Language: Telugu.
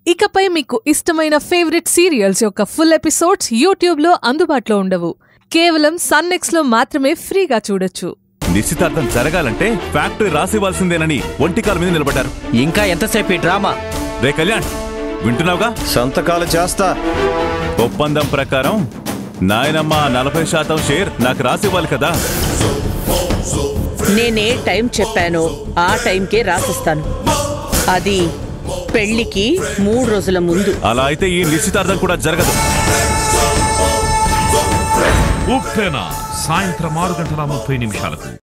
ఇకపై మీకు ఇష్టమైన ఫేవరెట్ సీరియల్స్ యొక్క ఫుల్ ఎపిసోడ్స్ యూట్యూబ్లో అందుబాటులో ఉండవు కేవలం సన్నెక్స్లో మాత్రమే ఫ్రీగా చూడొచ్చు నిశ్చితార్థం జరగాలంటే ఫ్యాక్టరీ రాసివ్వాల్సిందేనని ఒంటికాల మీద నిలబడ్డారు ఇంకా ఎంతసేపు ఈ డ్రామా రే కళ్యాణ్ వింటున్నావుగా సంతకాలు చేస్తా ఒప్పందం ప్రకారం నాయనమ్మ ఆ నలభై శాతం షేర్ నాకు రాసివ్వాలి కదా నేనే టైం చెప్పానో ఆ టైంకే రాసిస్తాను అది పెళ్లికి మూడు రోజుల ముందు అలా అయితే ఈ నిశ్చితార్థం కూడా జరగదు ఉప్పెన సాయంత్రం ఆరు గంటల ముప్పై నిమిషాలకు